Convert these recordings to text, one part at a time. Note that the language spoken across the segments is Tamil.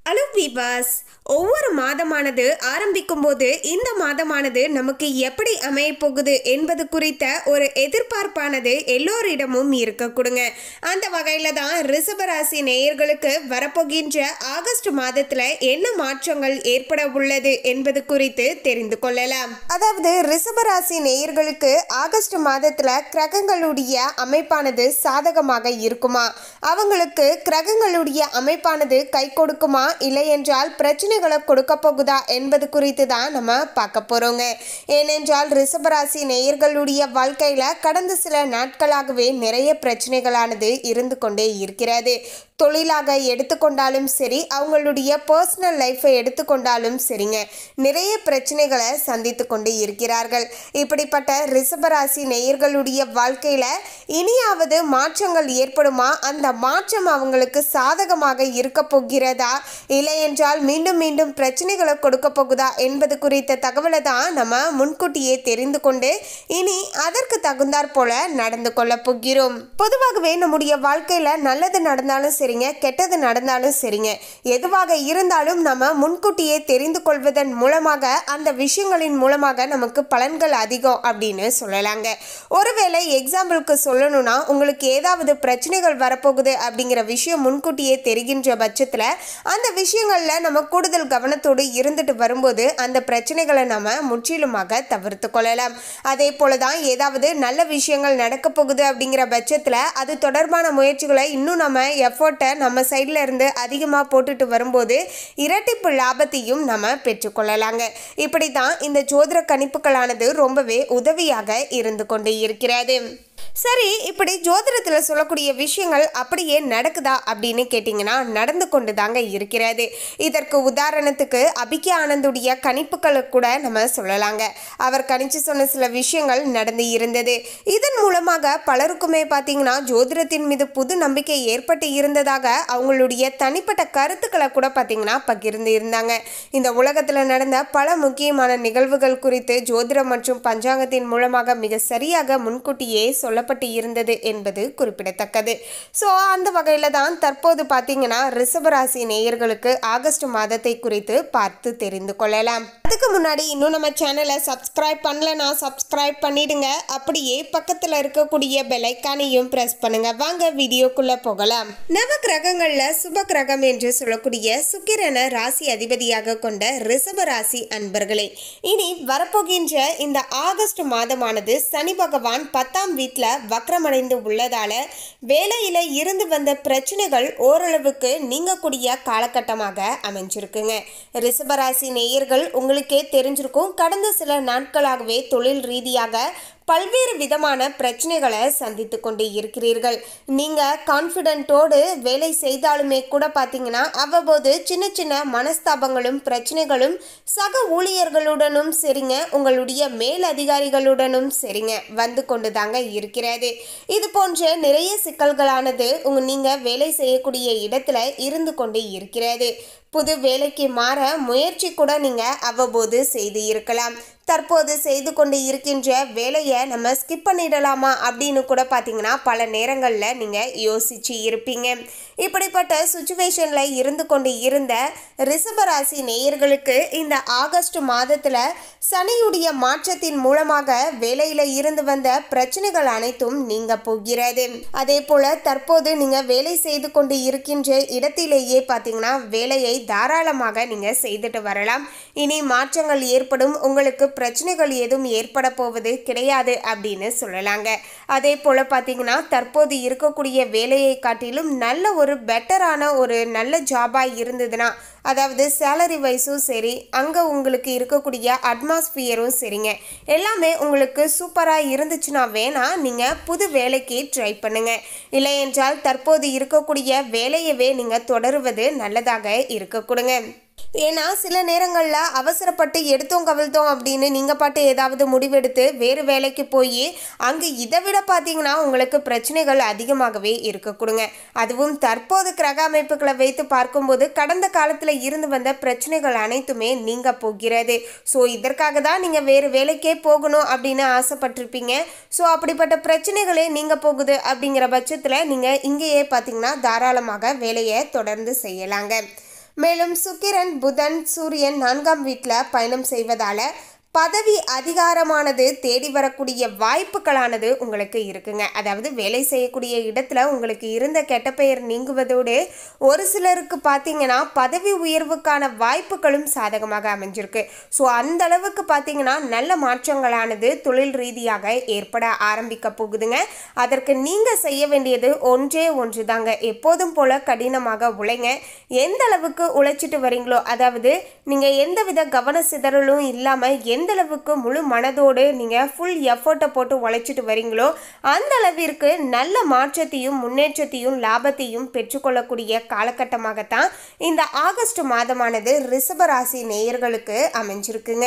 ஹலோ விவாஸ் ஒவ்வொரு மாதமானது ஆரம்பிக்கும் போது இந்த மாதமானது நமக்கு எப்படி அமைய போகுது என்பது குறித்த ஒரு எதிர்பார்ப்பானது எல்லோரிடமும் இருக்க கொடுங்க அந்த வகையில் தான் ரிஷபராசி நேயர்களுக்கு வரப்போகின்ற ஆகஸ்ட் மாதத்தில் என்ன மாற்றங்கள் ஏற்பட உள்ளது என்பது குறித்து தெரிந்து கொள்ளலாம் அதாவது ரிஷபராசி நேயர்களுக்கு ஆகஸ்ட் மாதத்தில் கிரகங்களுடைய அமைப்பானது சாதகமாக இருக்குமா அவங்களுக்கு கிரகங்களுடைய அமைப்பானது கை கொடுக்குமா இல்லை என்றால் பிரச்சனைகளை கொடுக்க போகுதா என்பது குறித்து தான் நம்ம பார்க்க போறோங்க ஏனென்றால் ரிஷபராசி நேயர்களுடைய வாழ்க்கையில கடந்த சில நாட்களாகவே நிறைய பிரச்சனைகளானது இருந்து கொண்டே இருக்கிறது தொழிலாக எடுத்துக்கொண்டாலும் சரி அவங்களுடைய பர்சனல் லைஃப்பை எடுத்துக்கொண்டாலும் சரிங்க நிறைய பிரச்சனைகளை சந்தித்து கொண்டு இருக்கிறார்கள் இப்படிப்பட்ட ரிஷபராசி நேயர்களுடைய வாழ்க்கையில இனியாவது மாற்றங்கள் ஏற்படுமா அந்த மாற்றம் அவங்களுக்கு சாதகமாக இருக்க போகிறதா இல்லை என்றால் மீண்டும் மீண்டும் பிரச்சனைகளை கொடுக்க போகுதா என்பது குறித்த தகவலை தான் நம்ம முன்கூட்டியே தெரிந்து கொண்டு இனி அதற்கு தகுந்தாற் போல நடந்து கொள்ள போகிறோம் பொதுவாகவே நம்முடைய வாழ்க்கையில நல்லது நடந்தாலும் சரிங்க கெட்டது நடந்தாலும் சரிங்க எதுவாக இருந்தாலும் நம்ம முன்கூட்டியே தெரிந்து கொள்வதன் மூலமாக அந்த விஷயங்களின் மூலமாக நமக்கு பலன்கள் அதிகம் அப்படின்னு சொல்லலாங்க ஒருவேளை எக்ஸாம்பிளுக்கு சொல்லணும்னா உங்களுக்கு ஏதாவது பிரச்சனைகள் வரப்போகுது அப்படிங்கிற விஷயம் முன்கூட்டியே தெரிகின்ற பட்சத்தில் அந்த விஷயங்களில் நம்ம கூடுதல் கவனத்தோடு இருந்துட்டு வரும்போது அந்த பிரச்சனைகளை நம்ம முற்றிலுமாக தவிர்த்து கொள்ளலாம் அதே போல தான் ஏதாவது நல்ல விஷயங்கள் நடக்க போகுது அப்படிங்கிற பட்சத்தில் அது தொடர்பான முயற்சிகளை இன்னும் நம்ம எஃபர்ட்டை நம்ம சைடில் இருந்து அதிகமாக போட்டுட்டு வரும்போது இரட்டிப்பு லாபத்தையும் நம்ம பெற்றுக்கொள்ளலாங்க இப்படி தான் இந்த ஜோதிட கணிப்புகளானது ரொம்பவே உதவியாக இருந்து கொண்டு இருக்கிறது சரி இப்படி ஜோதிடத்தில் சொல்லக்கூடிய விஷயங்கள் அப்படியே நடக்குதா அப்படின்னு கேட்டிங்கன்னா நடந்து கொண்டு தாங்க இருக்கிறது இதற்கு உதாரணத்துக்கு அபிகே ஆனந்துடைய கணிப்புகளை கூட நம்ம சொல்லலாங்க அவர் கணிச்சு சொன்ன சில விஷயங்கள் நடந்து இருந்தது இதன் மூலமாக பலருக்குமே பார்த்தீங்கன்னா ஜோதிடத்தின் மீது புது நம்பிக்கை ஏற்பட்டு இருந்ததாக அவங்களுடைய தனிப்பட்ட கருத்துக்களை கூட பார்த்தீங்கன்னா பகிர்ந்து இருந்தாங்க இந்த உலகத்தில் நடந்த பல முக்கியமான நிகழ்வுகள் குறித்து ஜோதிடம் மற்றும் பஞ்சாங்கத்தின் மூலமாக மிக சரியாக முன்கூட்டியே சொல்லப்பட்டு இருந்தது என்பது குறிப்பிடத்தக்கது ஸோ அந்த வகையில் தான் தற்போது பார்த்தீங்கன்னா ரிஷபராசி நேயர்களுக்கு ஆகஸ்ட் மாதத்தை குறித்து பார்த்து தெரிந்து கொள்ளலாம் அதுக்கு முன்னாடி இன்னும் நம்ம சேனலை சப்ஸ்கிரைப் பண்ணலனா சப்ஸ்கிரைப் பண்ணிடுங்க அப்படியே பக்கத்தில் இருக்கக்கூடிய பெலைக்கானையும் ப்ரெஸ் பண்ணுங்க வாங்க வீடியோக்குள்ள போகலாம் நவ கிரகங்கள்ல சுப கிரகம் என்று சொல்லக்கூடிய சுக்கிரனை ராசி அதிபதியாக கொண்ட ரிஷப ராசி அன்பர்களே இனி வரப்போகின்ற இந்த ஆகஸ்ட் மாதமானது சனி பகவான் பத்தாம் வீட்டில் வக்ரமடைந்து உள்ளதால வேலையில இருந்து வந்த பிரச்சனைகள் ஓரளவுக்கு நீங்கக்கூடிய காலகட்டமாக அமைஞ்சிருக்குங்க ரிஷபராசி நேயர்கள் உங்களுக்கே தெரிஞ்சிருக்கும் கடந்த சில நாட்களாகவே தொழில் ரீதியாக பல்வேறு விதமான பிரச்சனைகளை சந்தித்து கொண்டு இருக்கிறீர்கள் நீங்கள் கான்ஃபிடென்ட்டோடு வேலை செய்தாலுமே கூட பார்த்தீங்கன்னா அவ்வப்போது சின்ன சின்ன மனஸ்தாபங்களும் பிரச்சனைகளும் சக ஊழியர்களுடனும் சரிங்க உங்களுடைய மேல் அதிகாரிகளுடனும் சரிங்க வந்து கொண்டு தாங்க இருக்கிறது இது போன்ற நிறைய சிக்கல்களானது உங்க நீங்கள் வேலை செய்யக்கூடிய இடத்துல இருந்து கொண்டு இருக்கிறது புது வேலைக்கு மாற முயற்சி கூட நீங்கள் அவ்வப்போது செய்து இருக்கலாம் தற்போது செய்து கொண்டு இருக்கின்ற வேலையை நம்ம ஸ்கிப் பண்ணிடலாமா அப்படின்னு கூட பார்த்தீங்கன்னா பல நேரங்களில் நீங்கள் யோசிச்சு இருப்பீங்க இப்படிப்பட்ட சுச்சுவேஷனில் இருந்து கொண்டு இருந்த ரிஷபராசி நேயர்களுக்கு இந்த ஆகஸ்ட் மாதத்தில் சனியுடைய மாற்றத்தின் மூலமாக வேலையில் இருந்து வந்த பிரச்சனைகள் அனைத்தும் நீங்க போகிறது அதே போல தற்போது நீங்கள் வேலை செய்து கொண்டு இருக்கின்ற இடத்திலேயே பார்த்தீங்கன்னா வேலையை தாராளமாக நீங்கள் செய்துட்டு வரலாம் இனி மாற்றங்கள் ஏற்படும் உங்களுக்கு பிரச்சனைகள் எதுவும் ஏற்பட போவது கிடையாது அப்படின்னு சொல்லலாங்க அதே போல் பார்த்தீங்கன்னா தற்போது இருக்கக்கூடிய வேலையை காட்டிலும் நல்ல ஒரு பெட்டரான ஒரு நல்ல ஜாபாக இருந்ததுன்னா அதாவது சேலரி வைஸும் சரி அங்கே உங்களுக்கு இருக்கக்கூடிய அட்மாஸ்பியரும் சரிங்க எல்லாமே உங்களுக்கு சூப்பராக இருந்துச்சுன்னா வேணால் நீங்கள் புது வேலைக்கு ட்ரை பண்ணுங்க இல்லை என்றால் தற்போது இருக்கக்கூடிய வேலையவே நீங்கள் தொடருவது நல்லதாக இருக்க கொடுங்க ஏன்னா சில நேரங்களில் அவசரப்பட்டு எடுத்தோம் கவிழ்த்தோம் அப்படின்னு நீங்கள் பாட்டு ஏதாவது முடிவெடுத்து வேறு வேலைக்கு போய் அங்கே இதை விட பார்த்தீங்கன்னா உங்களுக்கு பிரச்சனைகள் அதிகமாகவே இருக்க கொடுங்க அதுவும் தற்போது கிரக அமைப்புகளை வைத்து பார்க்கும்போது கடந்த காலத்தில் இருந்து வந்த பிரச்சனைகள் அனைத்துமே நீங்க போகிறது ஸோ இதற்காக தான் நீங்கள் வேறு வேலைக்கே போகணும் அப்படின்னு ஆசைப்பட்டிருப்பீங்க ஸோ அப்படிப்பட்ட பிரச்சனைகளே நீங்க போகுது அப்படிங்கிற பட்சத்தில் நீங்கள் இங்கேயே பார்த்தீங்கன்னா தாராளமாக வேலையை தொடர்ந்து செய்யலாங்க மேலும் சுக்கிரன் புதன் சூரியன் நான்காம் வீட்டில் பயணம் செய்வதால பதவி அதிகாரமானது தேடி வரக்கூடிய வாய்ப்புகளானது உங்களுக்கு இருக்குங்க அதாவது வேலை செய்யக்கூடிய இடத்துல உங்களுக்கு இருந்த கெட்ட பெயர் நீங்குவதோடு ஒரு சிலருக்கு பார்த்தீங்கன்னா பதவி உயர்வுக்கான வாய்ப்புகளும் சாதகமாக அமைஞ்சிருக்கு ஸோ அந்த அளவுக்கு பார்த்தீங்கன்னா நல்ல மாற்றங்களானது தொழில் ரீதியாக ஏற்பட ஆரம்பிக்க போகுதுங்க அதற்கு நீங்கள் செய்ய வேண்டியது ஒன்றே ஒன்று தாங்க எப்போதும் போல கடினமாக உழைங்க எந்த அளவுக்கு உழைச்சிட்டு வரீங்களோ அதாவது நீங்கள் எந்தவித கவன சிதறலும் இல்லாமல் எந்த அளவுக்கு முழு மனதோடு நீங்கள் ஃபுல் எஃபர்ட்டை போட்டு உழைச்சிட்டு வரீங்களோ அந்த அளவிற்கு நல்ல மாற்றத்தையும் முன்னேற்றத்தையும் லாபத்தையும் பெற்றுக்கொள்ளக்கூடிய காலகட்டமாகத்தான் இந்த ஆகஸ்ட் மாதமானது ரிஷபராசி நேயர்களுக்கு அமைஞ்சிருக்குங்க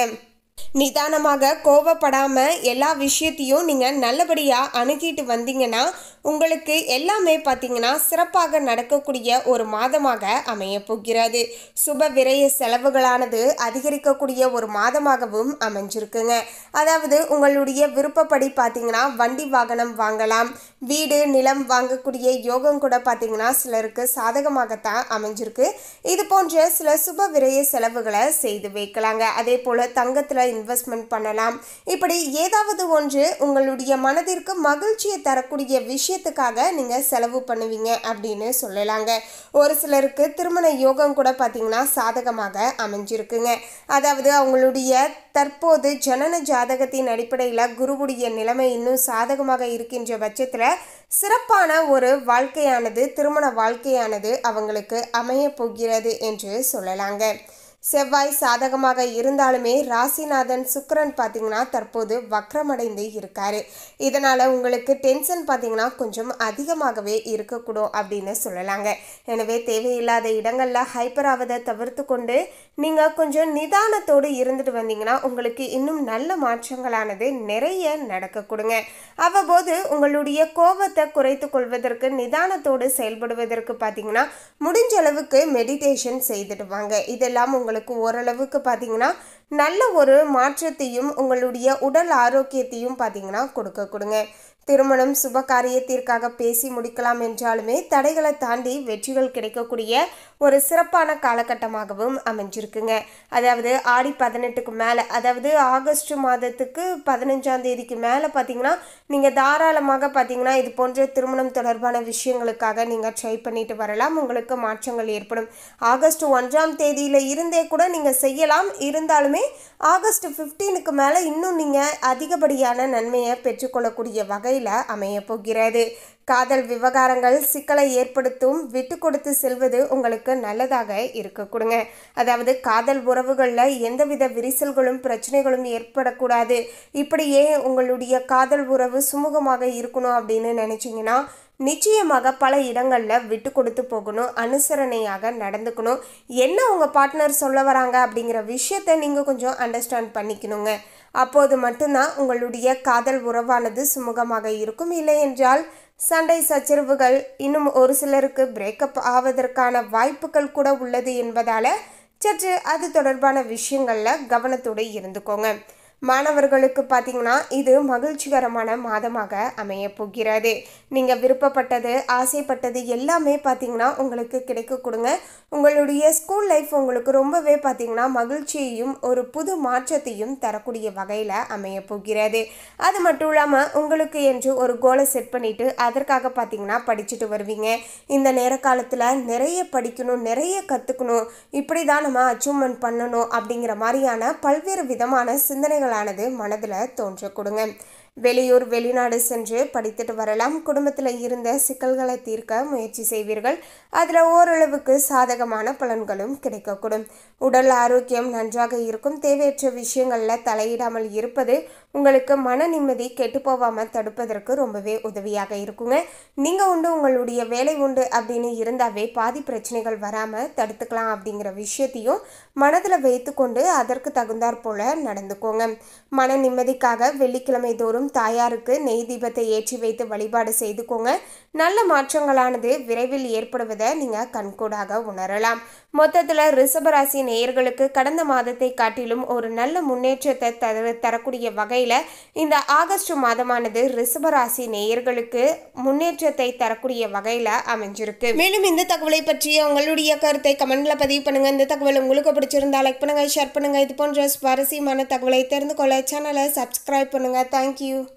நிதானமாக கோவப்படாம எல்லா விஷயத்தையும் நீங்கள் நல்லபடியாக அணுகிட்டு வந்தீங்கன்னா உங்களுக்கு எல்லாமே பார்த்தீங்கன்னா சிறப்பாக நடக்கக்கூடிய ஒரு மாதமாக அமைய போகிறது சுப விரய செலவுகளானது அதிகரிக்கக்கூடிய ஒரு மாதமாகவும் அமைஞ்சிருக்குங்க அதாவது உங்களுடைய விருப்பப்படி பார்த்தீங்கன்னா வண்டி வாகனம் வாங்கலாம் வீடு நிலம் வாங்கக்கூடிய யோகம் கூட பார்த்தீங்கன்னா சிலருக்கு சாதகமாகத்தான் அமைஞ்சிருக்கு இது போன்ற சில சுப விரய செலவுகளை செய்து வைக்கலாங்க அதே போல் தங்கத்தில் இன்வெஸ்ட்மெண்ட் பண்ணலாம் இப்படி ஏதாவது ஒன்று உங்களுடைய மனதிற்கு மகிழ்ச்சியை தரக்கூடிய விஷயத்துக்காக நீங்கள் செலவு பண்ணுவீங்க அப்படின்னு சொல்லலாங்க ஒரு சிலருக்கு திருமண யோகம் கூட பார்த்தீங்கன்னா சாதகமாக அமைஞ்சிருக்குங்க அதாவது அவங்களுடைய தற்போது ஜனன ஜாதகத்தின் அடிப்படையில் குருவுடைய நிலைமை இன்னும் சாதகமாக இருக்கின்ற பட்சத்தில் சிறப்பான ஒரு வாழ்க்கையானது திருமண வாழ்க்கையானது அவங்களுக்கு அமைய போகிறது என்று சொல்லலாங்க செவ்வாய் சாதகமாக இருந்தாலுமே ராசிநாதன் சுக்கிரன் பார்த்தீங்கன்னா தற்போது வக்ரமடைந்து இருக்காரு இதனால் உங்களுக்கு டென்ஷன் பார்த்தீங்கன்னா கொஞ்சம் அதிகமாகவே இருக்கக்கூடும் அப்படின்னு சொல்லலாங்க எனவே தேவையில்லாத இடங்களில் ஹைப்பர் ஆவதை தவிர்த்து கொண்டு நீங்கள் கொஞ்சம் நிதானத்தோடு இருந்துட்டு வந்தீங்கன்னா உங்களுக்கு இன்னும் நல்ல மாற்றங்களானது நிறைய நடக்க கொடுங்க அவ்வப்போது உங்களுடைய கோபத்தை குறைத்து கொள்வதற்கு நிதானத்தோடு செயல்படுவதற்கு பார்த்தீங்கன்னா முடிஞ்ச அளவுக்கு மெடிடேஷன் செய்துட்டு வாங்க இதெல்லாம் உங்களுக்கு ஓரளவுக்கு பார்த்தீங்கன்னா நல்ல ஒரு மாற்றத்தையும் உங்களுடைய உடல் ஆரோக்கியத்தையும் பார்த்தீங்கன்னா கொடுக்க கொடுங்க திருமணம் சுப காரியத்திற்காக பேசி முடிக்கலாம் என்றாலுமே தடைகளை தாண்டி வெற்றிகள் கிடைக்கக்கூடிய ஒரு சிறப்பான காலகட்டமாகவும் அமைஞ்சிருக்குங்க அதாவது ஆடி பதினெட்டுக்கு மேலே அதாவது ஆகஸ்ட் மாதத்துக்கு பதினஞ்சாம் தேதிக்கு மேலே பார்த்தீங்கன்னா நீங்கள் தாராளமாக பார்த்தீங்கன்னா இது போன்ற திருமணம் தொடர்பான விஷயங்களுக்காக நீங்கள் ட்ரை பண்ணிட்டு வரலாம் உங்களுக்கு மாற்றங்கள் ஏற்படும் ஆகஸ்ட் ஒன்றாம் தேதியில் இருந்தே கூட நீங்கள் செய்யலாம் இருந்தாலுமே ஆகஸ்ட் ஃபிஃப்டீனுக்கு மேலே இன்னும் நீங்கள் அதிகப்படியான நன்மையை பெற்றுக்கொள்ளக்கூடிய வகையில் அமைய போகிறது காதல் விவகாரங்கள் சிக்கலை ஏற்படுத்தும் விட்டு கொடுத்து செல்வது உங்களுக்கு நல்லதாக இருக்க கொடுங்க அதாவது காதல் உறவுகளில் எந்தவித விரிசல்களும் பிரச்சனைகளும் ஏற்படக்கூடாது இப்படியே உங்களுடைய காதல் உறவு சுமூகமாக இருக்கணும் அப்படின்னு நினச்சிங்கன்னா நிச்சயமாக பல இடங்களில் விட்டு கொடுத்து போகணும் அனுசரணையாக நடந்துக்கணும் என்ன உங்கள் பார்ட்னர் சொல்ல வராங்க அப்படிங்கிற விஷயத்தை நீங்கள் கொஞ்சம் அண்டர்ஸ்டாண்ட் பண்ணிக்கணுங்க அப்போது மட்டும்தான் உங்களுடைய காதல் உறவானது சுமூகமாக இருக்கும் இல்லை என்றால் சண்டை சச்சரவுகள் இன்னும் ஒரு சிலருக்கு பிரேக்கப் ஆவதற்கான வாய்ப்புகள் கூட உள்ளது என்பதால் சற்று அது தொடர்பான விஷயங்களில் கவனத்தோடு இருந்துக்கோங்க மாணவர்களுக்கு பார்த்தீங்கன்னா இது மகிழ்ச்சிகரமான மாதமாக அமைய போகிறது நீங்கள் விருப்பப்பட்டது ஆசைப்பட்டது எல்லாமே பார்த்தீங்கன்னா உங்களுக்கு கிடைக்க கொடுங்க உங்களுடைய ஸ்கூல் லைஃப் உங்களுக்கு ரொம்பவே பார்த்தீங்கன்னா மகிழ்ச்சியையும் ஒரு புது மாற்றத்தையும் தரக்கூடிய வகையில் அமைய போகிறது அது மட்டும் இல்லாமல் உங்களுக்கு என்று ஒரு கோலை செட் பண்ணிட்டு அதற்காக பார்த்தீங்கன்னா படிச்சுட்டு வருவீங்க இந்த நேர காலத்தில் நிறைய படிக்கணும் நிறைய கற்றுக்கணும் இப்படி தான் நம்ம அச்சீவ்மெண்ட் பண்ணணும் அப்படிங்கிற மாதிரியான பல்வேறு விதமான சிந்தனைகளானது மனதில் தோன்ற கொடுங்க வெளியூர் வெளிநாடு சென்று படித்துட்டு வரலாம் குடும்பத்தில் இருந்த சிக்கல்களை தீர்க்க முயற்சி செய்வீர்கள் அதில் ஓரளவுக்கு சாதகமான பலன்களும் கிடைக்கக்கூடும் உடல் ஆரோக்கியம் நன்றாக இருக்கும் தேவையற்ற விஷயங்களில் தலையிடாமல் இருப்பது உங்களுக்கு மன நிம்மதி கெட்டு போகாமல் தடுப்பதற்கு ரொம்பவே உதவியாக இருக்குங்க நீங்கள் உண்டு உங்களுடைய வேலை உண்டு அப்படின்னு இருந்தாவே பாதி பிரச்சனைகள் வராமல் தடுத்துக்கலாம் அப்படிங்கிற விஷயத்தையும் மனதில் வைத்துக்கொண்டு அதற்கு தகுந்தாற் போல நடந்துக்கோங்க மன நிம்மதிக்காக வெள்ளிக்கிழமை தோறும் தாயாருக்கு நெய் தீபத்தை ஏற்றி வைத்து வழிபாடு செய்துக்கோங்க நல்ல மாற்றங்களானது விரைவில் ஏற்படுவதை நீங்கள் கண்கூடாக உணரலாம் மொத்தத்தில் ரிஷபராசி நேயர்களுக்கு கடந்த மாதத்தை காட்டிலும் ஒரு நல்ல முன்னேற்றத்தை தர தரக்கூடிய வகையில் இந்த ஆகஸ்ட் மாதமானது ரிஷபராசி நேயர்களுக்கு முன்னேற்றத்தை தரக்கூடிய வகையில் அமைஞ்சிருக்கு மேலும் இந்த தகவலை பற்றிய உங்களுடைய கருத்தை கமெண்ட்ல பதிவு பண்ணுங்க இந்த தகவல் உங்களுக்கு பிடிச்சிருந்தா லைக் பண்ணுங்க ஷேர் பண்ணுங்க இது போன்ற சுவாரஸ்யமான தகவலை தெரிந்து கொள்ள சேனலை சப்ஸ்கிரைப் பண்ணுங்க தேங்க்யூ